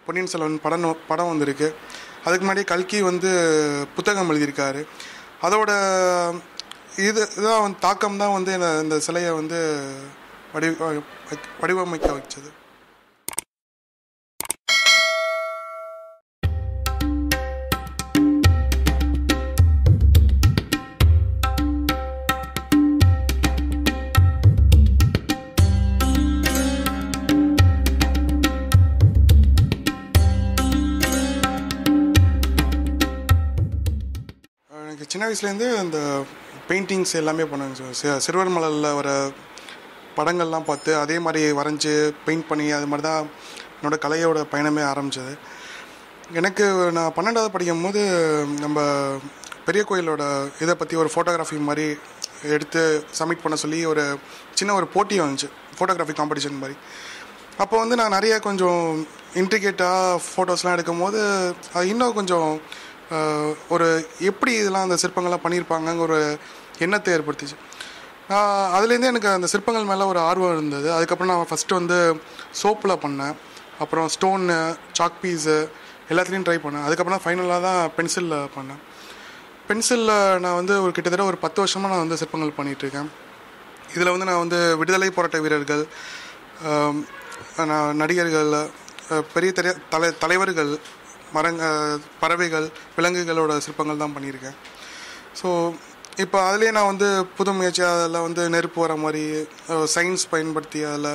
பொன்னியின் செல்வன் படம் படம் வந்திருக்கு அதுக்கு முன்னாடி கல்கி வந்து புத்தகம் எழுதியிருக்காரு அதோட இது இதான் வந்து தாக்கம் தான் வந்து என்ன இந்த சிலையை வந்து வடி வடிவமைக்க வச்சது எனக்கு சின்ன வயசுலேருந்து இந்த பெயிண்டிங்ஸ் எல்லாமே பண்ணுவேங்க சார் சிறுவர் மலரில் வர படங்கள்லாம் பார்த்து அதே மாதிரி வரைஞ்சி பெயிண்ட் பண்ணி அது மாதிரி தான் என்னோடய கலையோட பயணமே ஆரம்பித்தது எனக்கு நான் பன்னெண்டாவது படிக்கும் போது நம்ம பெரிய கோயிலோட இதை பற்றி ஒரு ஃபோட்டோகிராஃபி மாதிரி எடுத்து சப்மிட் பண்ண சொல்லி ஒரு சின்ன ஒரு போட்டி வந்துச்சு ஃபோட்டோகிராஃபி காம்படிஷன் மாதிரி அப்போ வந்து நான் நிறைய கொஞ்சம் இன்ட்ரிகேட்டாக ஃபோட்டோஸ்லாம் எடுக்கும் போது அது இன்னும் கொஞ்சம் ஆஹ், ஒரு எப்படி இதெல்லாம் அந்த சிற்பங்கள்லாம் பண்ணியிருப்பாங்கங்கிற ஒரு எண்ணத்தை ஏற்படுத்திச்சு ஆஹ், அதுலேருந்தே எனக்கு அந்த சிற்பங்கள் மேலே ஒரு ஆர்வம் இருந்தது அதுக்கப்புறம் நான் ஃபஸ்ட்டு வந்து சோப்பில் பண்ணேன் அப்புறம் ஸ்டோனு சாக் பீஸு எல்லாத்துலேயும் ட்ரை பண்ணேன் அதுக்கப்புறம் ஃபைனலாக தான் பென்சிலில் பண்ணேன் பென்சிலில் நான் வந்து ஒரு கிட்டத்தட்ட ஒரு பத்து வருஷமாக நான் வந்து சிற்பங்கள் பண்ணிகிட்ருக்கேன் இதில் வந்து நான் வந்து விடுதலை போராட்ட வீரர்கள் ஆம், நான் நடிகர்கள் அஹ், பெரிய தெரிய தலை தலைவர்கள் மரங்க பறவைகள் விலங்குகளோட சிற்பங்கள் தான் பண்ணியிருக்கேன் ஸோ இப்போ அதுலேயே நான் வந்து புது முயற்சி அதில் வந்து நெருப்பு வர மாதிரி சயின்ஸ் பயன்படுத்தி அதில்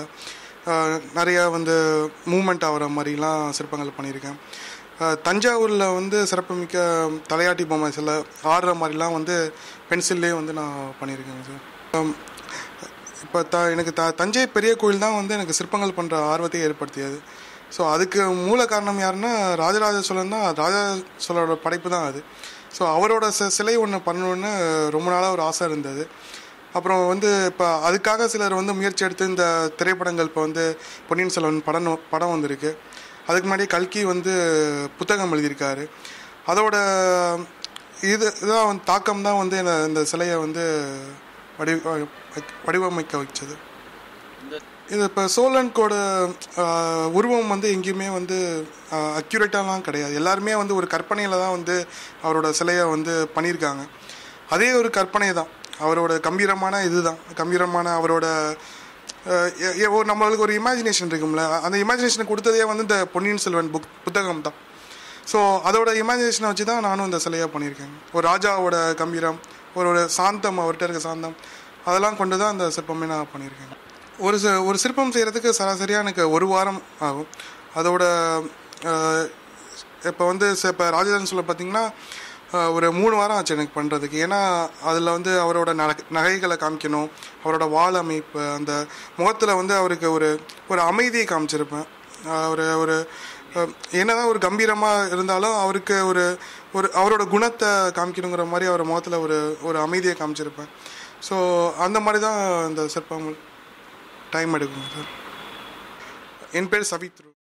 நிறையா வந்து மூமெண்ட் ஆகிற மாதிரிலாம் சிற்பங்கள் பண்ணியிருக்கேன் அஹ், தஞ்சாவூரில் வந்து சிறப்புமிக்க தலையாட்டி பொம்மை சில ஆடுற மாதிரிலாம் வந்து பென்சில்லே வந்து நான் பண்ணியிருக்கேங்க சார் ஆம், இப்போ த எனக்கு த தஞ்சை பெரிய கோயில் தான் வந்து எனக்கு சிற்பங்கள் பண்ணுற ஆர்வத்தை ஏற்படுத்தியது ஸோ அதுக்கு மூல காரணம் யாருன்னா ராஜராஜ சோழன் தான் ராஜராஜ சோழரோட படைப்பு தான் அது ஸோ அவரோட சி சிலை ஒன்று பண்ணணுன்னு ரொம்ப நாளாக ஒரு ஆசை இருந்தது அப்புறம் வந்து இப்போ அதுக்காக சிலர் வந்து முயற்சி எடுத்து இந்த திரைப்படங்கள் இப்போ வந்து பொன்னியின் செல்வன் படம் படம் வந்திருக்கு அதுக்கு முன்னாடி கல்கி வந்து புத்தகம் எழுதியிருக்காரு அதோட இது இதான் வந்து தாக்கம் தான் வந்து என்ன இந்த சிலையை வந்து வடி வடிவமைக்க வச்சது இது இப்போ சோழன்கோட ஆஹ், உருவம் வந்து எங்கேயுமே வந்து அக்யூரேட்டாலாம் கிடையாது எல்லாருமே வந்து ஒரு கற்பனையில் தான் வந்து அவரோட சிலையை வந்து பண்ணியிருக்காங்க அதே ஒரு கற்பனை தான் அவரோட கம்பீரமான இதுதான் கம்பீரமான அவரோட ஆஹ், எ- எ- ஒரு நம்மளுக்கு ஒரு இமேஜினேஷன் இருக்கும்ல அந்த இமேஜினேஷனை கொடுத்ததே வந்து இந்த பொன்னியின் செல்வன் புக் புத்தகம் தான் ஸோ அதோட இமேஜினேஷனை வச்சு தான் நானும் இந்த சிலையாக பண்ணியிருக்கேன் ஒரு ராஜாவோட கம்பீரம் ஒரு ஒரு சாந்தம் அவர்கிட்ட இருக்க சாந்தம் அதெல்லாம் கொண்டு தான் அந்த சிற்பமே நான் பண்ணியிருக்கேன் ஒரு சி ஒரு சிற்பம் செய்கிறதுக்கு சராசரியாக எனக்கு ஒரு வாரம் ஆகும் அதோட இப்போ வந்து இப்போ ராஜதானி சொல்ல பார்த்தீங்கன்னா ஆஹ், ஒரு மூணு வாரம் ஆச்சு எனக்கு பண்ணுறதுக்கு ஏன்னா அதில் வந்து அவரோட நகை நகைகளை காமிக்கணும் அவரோட வால் அமைப்பு அந்த முகத்தில் வந்து அவருக்கு ஒரு ஒரு அமைதியை காமிச்சிருப்பேன் ஆஹ், ஒரு ஒரு அஹ், என்னதான் ஒரு கம்பீரமாக இருந்தாலும் அவருக்கு ஒரு ஒரு அவரோட குணத்தை காமிக்கணுங்கிற மாதிரி அவர் முகத்தில் ஒரு ஒரு அமைதியை காமிச்சிருப்பேன் ஸோ அந்த மாதிரி தான் இந்த சிற்பங்கள் டைம் எடுக்கும் சார் என் பேர் சவித்ரு